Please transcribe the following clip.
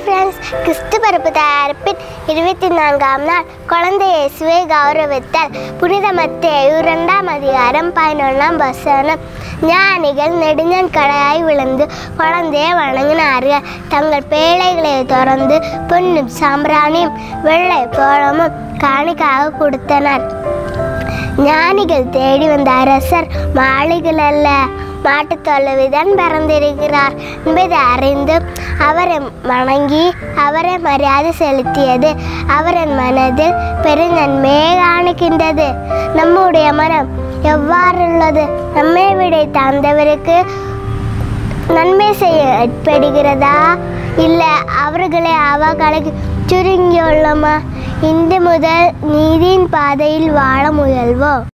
friends கிறிஸ்து பிறப்பு தயாரிப்பின் இருபத்தி நான்காம் நாள் குழந்தை இயேசுவை கௌரவித்தல் புனித மத்தேயு இரண்டாம் அதிகாரம் பதினொன்றாம் வசனம் ஞானிகள் நெடுஞ்சன் கடையாய் விழுந்து குழந்தையை வணங்கினார்கள் தங்கள் பேழைகளை திறந்து பொன்னும் சாம்பிராணியும் வெள்ளை போலமும் காணிக்காக கொடுத்தனர் ஞானிகள் தேடி வந்த அரசர் மாளிகள் அல்ல மாட்டுத் தொழுவிதான் பிறந்திருக்கிறார் என்பதை அறிந்து அவரை வணங்கி அவரை மரியாதை செலுத்தியது அவரின் மனதில் பெருநன்மையை காணுகின்றது நம்முடைய மனம் எவ்வாறுள்ளது நம்மை விட தாழ்ந்தவருக்கு நன்மை செய்ய ஏற்படுகிறதா இல்லை அவர்களை அவர்களுக்கு சுருங்கியுள்ளோமா இன்று முதல் நீதியின் பாதையில் வாழ முயல்வோம்